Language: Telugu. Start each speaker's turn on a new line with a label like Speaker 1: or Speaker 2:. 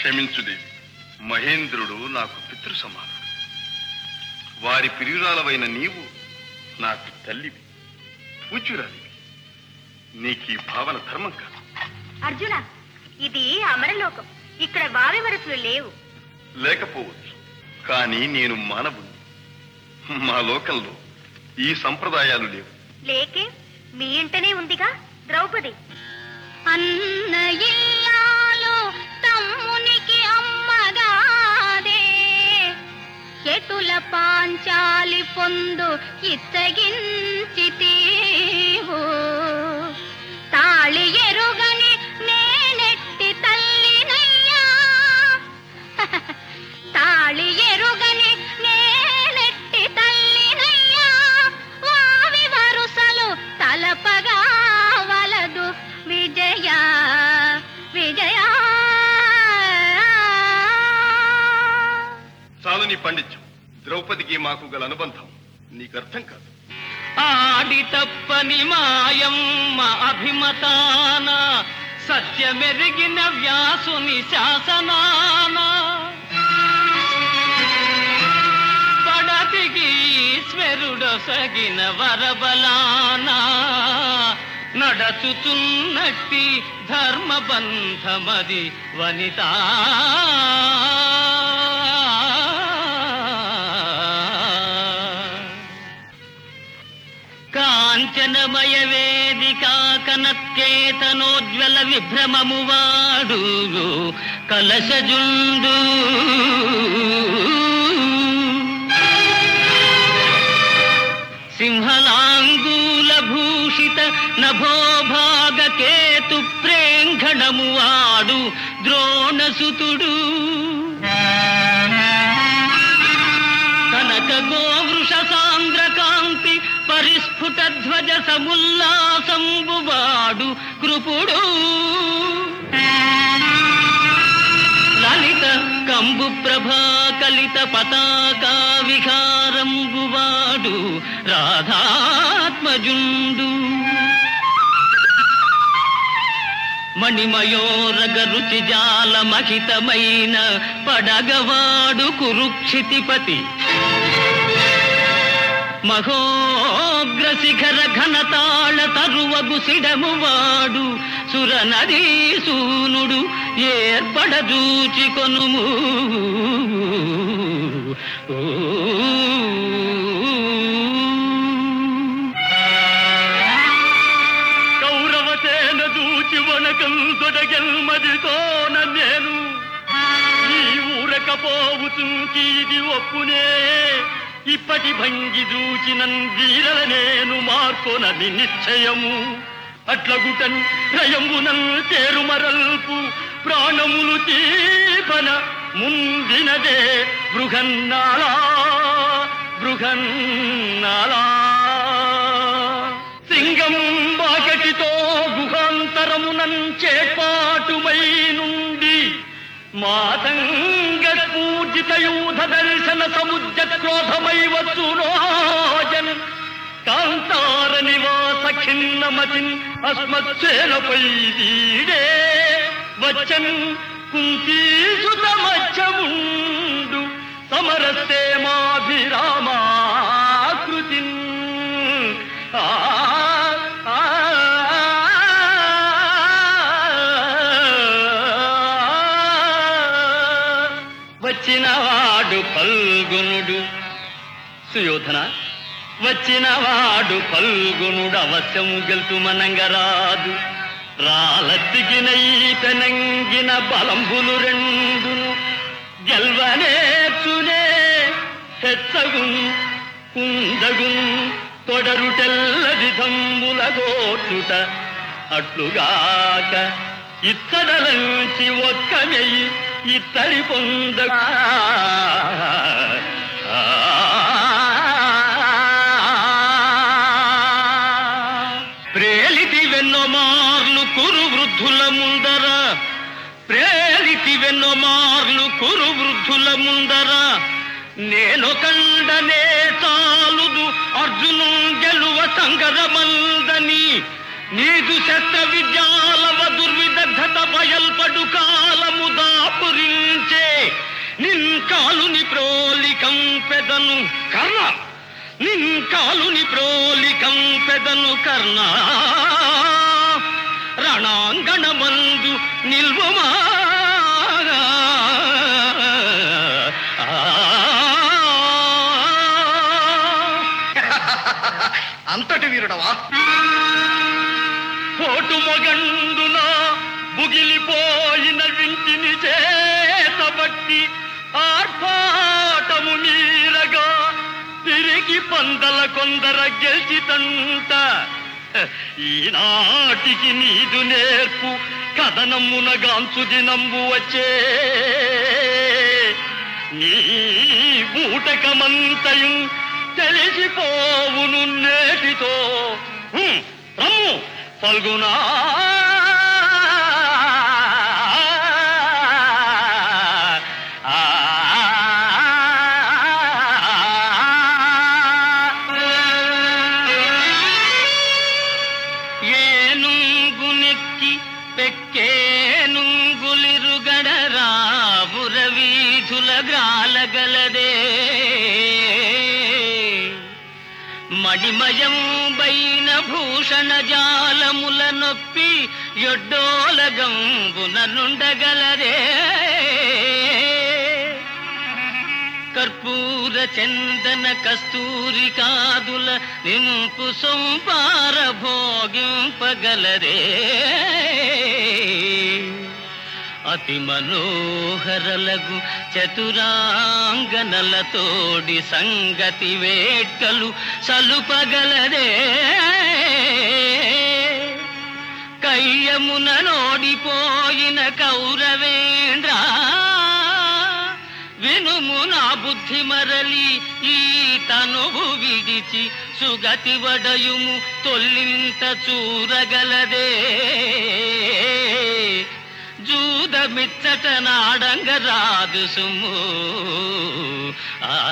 Speaker 1: క్షమించుదేవి మహేంద్రుడు నాకు పితృ సమానుడు వారి ప్రియురాలవైన నీవు నాకు తల్లివి పూజ్యురాలివి నీకు ఈ భావన ధర్మం కాదు
Speaker 2: అర్జున ఇది అమరలోకం ఇక్కడ వావి వరసలు లేవు
Speaker 1: లేకపోవచ్చు కానీ నేను మానవుని మా లోకంలో ఈ సంప్రదాయాలు లేవు
Speaker 2: లేకే మీ ఇంటనే ఉందిగా ద్రౌపది
Speaker 3: అన్న ఇల్లాలు తమ్మునికి అమ్మగాదే ఎటుల పాంచాలి పొందు ఇత్తగించితీవు తాళి ఎరుగని నేనెట్టి తల్లినయ్యా తాళి ఎరుగని నేనెట్టి తల్లినయ్యా వావి వరుసలు తలపగా వలదు విజయ విజయ
Speaker 1: చాలు నీ పండిత్యం ద్రౌపదికి మాకు గల అనుబంధం నీకు అర్థం కాదు
Speaker 4: ఆడి తప్పని మాయమ్మ అభిమతాన సత్యమెరిగిన వ్యాసుని శాసనాన పడతికి ఈశ్వరుడొసగిన వరబలాన నడచుతున్నట్టి ధర్మబంధమది వనితా కాంచనమయ వేదిక కనత్యేతనోజ్వల విభ్రమము వాడు కలశజుండు సింహలాంగూల భూషిత నభోభాగ కేతు ప్రేంఘణము వాడు ద్రోణసుతుడు కనక గోవృష సాంద్ర కాంతి పరిస్ఫుట ధ్వజ సముల్లాసంబువాడు కృపుడు లలిత కంబు ప్రభా కలిత పతాకా విహారంబువాడు రాధాత్మజుండు మణిమయోరగ రుచి జాల మహితమైన పడగవాడు కురుక్షితిపతి మహోగ్ర శిఖర ఘనతాళ తరువగు సిడమువాడు సురనదీ సూనుడు ఏర్పడదూచి కొనుము కౌరవసేన దూచి వనకం తొడగెల్మదితోన నేను ఈ ఊరకపోవుతూ ఇది ఒప్పునే ఇప్పటి భంగి దూచినన్ వీరల నేను మార్కొనది నిశ్చయము అట్లగుటన్ భయమునన్ తేరుమరల్పు ప్రాణములు తీపన ముందినదే బృహన్నాళా బృహన్నాళా సింగం బాకటితో గుహాంతరమునం చేపాటుమై నుండి మాతంగ పూజితయూధ దర్శన సముద్ర క్రోధమై వచ్చు రోజన్ కాంతార నివాస ఖిన్నమతిన్ అస్మత్సేనపై వీడే వచ్చన్ కుంతీసుత మచ్చముండు సమరస్తే మాభిరామాకృతిన్ ఆ ఆ, వచ్చినవాడు పల్గునుడు సుయోధన వచ్చినవాడు పల్గునుడు అవశ్యము గెలుతు మనంగరాదు రాలత్తికినై పెనంగిన బలంబులు రెండును గెల్వనేర్చునే హెచ్చగున్ కుందగున్ తొడరుటెల్లది దంబుల గోచుట అట్లుగాక ఇత్తడలంచి ఒక్క మెయ్యి ఇత్తడి పొందగా ప్రేలితి వెన్నో మార్లు కురు వృద్ధుల ముందర ప్రేలితి వెన్నో మార్లు కురు వృద్ధుల ముందర నేను కండనే చాలుదు అర్జును గెలువ సంగరమందని నీదు శస్త్ర విద్యాలవ దుర్విదగ్ధత బయల్పడు కాలము దాపురిన్ కంపెదను కర్ణ నిన్ కాలుని ప్రోలి కంపెదను కర్ణ రణాంగణమందు నిల్వమా
Speaker 1: అంతటి వీరుడవా
Speaker 4: కోటు మొగండున బుగిలిపోయిన వింటిని చేతబట్టి ఆర్భాటము మీరగా తిరిగి పందల కొందర గెలిచితంట ఈనాటికి నీదు నేర్పు కథనమున గాంచు దినంబు వచ్చే నీ బూటకమంతయు తెలిసిపోవును నేటితో హ్మ్, రమ్ము ఫల్గునా ఏనుంగునెక్కి పెక్కేనుంగులిరుగడ రావుర వీధుల గ్రాలగలదే మణిమయం బైన భూషణ జాలముల నొప్పి ఎడ్డోలగంబున నుండగలరే కర్పూర చందన కస్తూరి కాదుల నింపు సొంపార భోగింపగలరే అతి మనోహరలగు చతురాంగనలతోడి సంగతి వేట్కలు సలుపగలరే కయ్యమున నోడిపోయిన కౌరవేంద్ర వినుము నా బుద్ధి మరలి ఈ తనువు విడిచి సుగతి వడయుము తొల్లింత చూరగలదే జూదమిచ్చట నాడంగ రాదు సుము ఆ